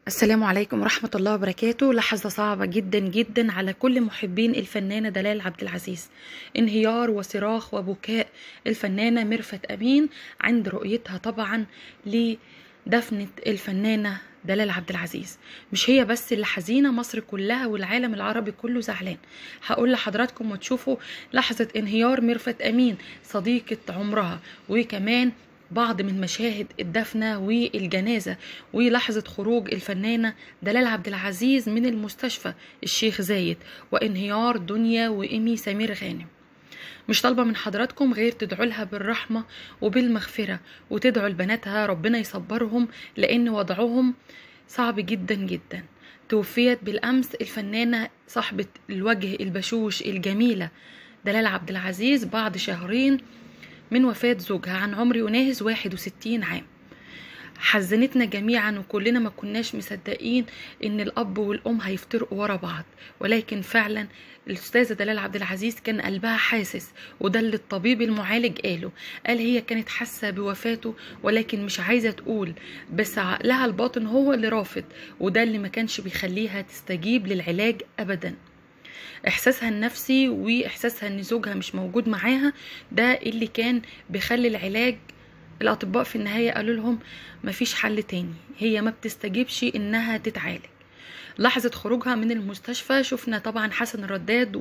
السلام عليكم ورحمة الله وبركاته لحظة صعبة جدا جدا على كل محبين الفنانة دلال عبد العزيز انهيار وصراخ وبكاء الفنانة ميرفت أمين عند رؤيتها طبعا لدفنة الفنانة دلال عبد العزيز مش هي بس اللي حزينة مصر كلها والعالم العربي كله زعلان هقول لحضراتكم وتشوفوا لحظة انهيار ميرفت أمين صديقة عمرها وكمان بعض من مشاهد الدفنة والجنازة ولحظة خروج الفنانة دلال عبد العزيز من المستشفى الشيخ زايد وانهيار دنيا وإيمي سمير غانم مش طالبة من حضراتكم غير تدعوا لها بالرحمة وبالمغفرة وتدعوا لبناتها ربنا يصبرهم لأن وضعهم صعب جدا جدا توفيت بالأمس الفنانة صاحبة الوجه البشوش الجميلة دلال عبد العزيز بعد شهرين من وفاة زوجها عن عمر يناهز 61 عام حزنتنا جميعا وكلنا ما كناش مصدقين ان الاب والام هيفترقوا ورا بعض ولكن فعلا الاستاذه دلال عبد العزيز كان قلبها حاسس وده اللي الطبيب المعالج قاله قال هي كانت حاسه بوفاته ولكن مش عايزه تقول بس عقلها الباطن هو اللي رافض وده اللي ما كانش بيخليها تستجيب للعلاج ابدا احساسها النفسي واحساسها ان زوجها مش موجود معاها ده اللي كان بيخلي العلاج الاطباء في النهايه قالوا لهم مفيش حل تاني هي ما بتستجيبش انها تتعالج لحظة خروجها من المستشفى شفنا طبعا حسن الرداد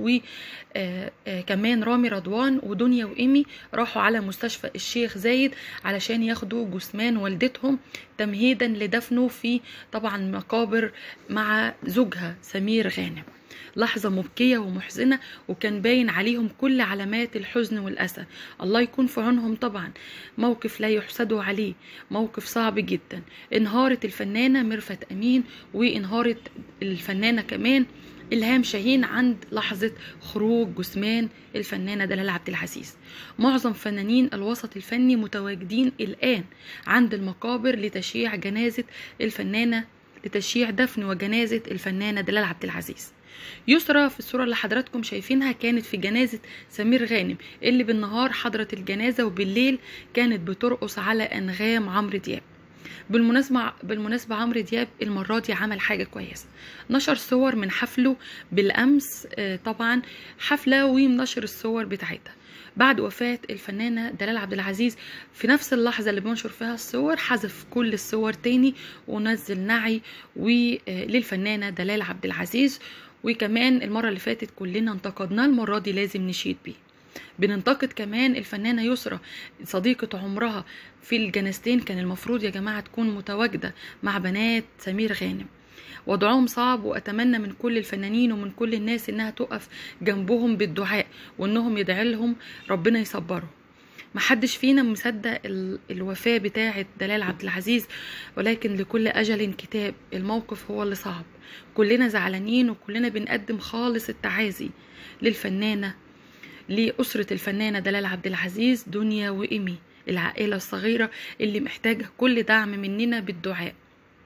وكمان رامي رضوان ودنيا وإيمي راحوا على مستشفى الشيخ زايد علشان ياخدوا جثمان والدتهم تمهيدا لدفنه في طبعا مقابر مع زوجها سمير غانم لحظة مبكية ومحزنة وكان باين عليهم كل علامات الحزن والأسى الله يكون في عونهم طبعا موقف لا يحسدوا عليه موقف صعب جدا انهارت الفنانة ميرفت أمين وانهارت الفنانة كمان إلهام شاهين عند لحظة خروج جثمان الفنانة دلال عبد العزيز معظم فنانين الوسط الفني متواجدين الآن عند المقابر لتشييع جنازة الفنانة لتشييع دفن وجنازة الفنانة دلال عبد العزيز يسرى في الصورة اللي حضراتكم شايفينها كانت في جنازة سمير غانم اللي بالنهار حضرت الجنازة وبالليل كانت بترقص على أنغام عمرو دياب بالمناسبة بالمناسبة عمرو دياب المرة دي عمل حاجة كويسة نشر صور من حفله بالأمس طبعا حفلة ومنشر الصور بتاعتها بعد وفاة الفنانة دلال عبد العزيز في نفس اللحظة اللي بنشر فيها الصور حذف كل الصور تاني ونزل نعي للفنانة دلال عبد العزيز وكمان المرة اللي فاتت كلنا انتقدناه المرة دي لازم نشيد بيه بننتقد كمان الفنانة يسرى صديقة عمرها في الجنازتين كان المفروض يا جماعة تكون متواجدة مع بنات سمير غانم وضعهم صعب واتمنى من كل الفنانين ومن كل الناس انها تقف جنبهم بالدعاء وانهم يدعي لهم ربنا يصبرهم محدش فينا مصدق الوفاة بتاعة دلال عبد العزيز ولكن لكل أجل كتاب الموقف هو اللي صعب كلنا زعلانين وكلنا بنقدم خالص التعازي للفنانة لأسرة الفنانة دلال عبد العزيز دنيا وإيمي العائلة الصغيرة اللي محتاجة كل دعم مننا بالدعاء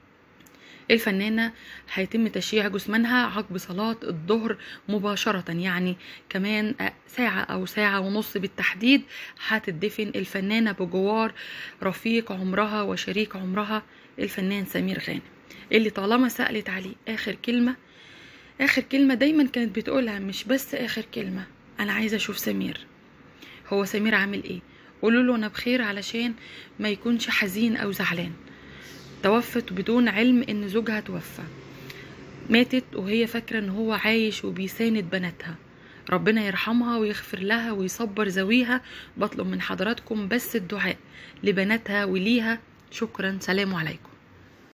الفنانة هيتم تشييع جثمانها عقب صلاة الظهر مباشرة يعني كمان ساعة أو ساعة ونص بالتحديد هتدفن الفنانة بجوار رفيق عمرها وشريك عمرها الفنان سمير غانم اللي طالما سألت عليه آخر كلمة آخر كلمة دايما كانت بتقولها مش بس آخر كلمة أنا عايزة أشوف سمير هو سمير عامل إيه قولوا له أنا بخير علشان ما يكونش حزين أو زعلان توفت بدون علم ان زوجها توفى ماتت وهي فاكرة ان هو عايش وبيساند بناتها ربنا يرحمها ويغفر لها ويصبر ذويها بطلب من حضراتكم بس الدعاء لبناتها وليها شكرا سلام عليكم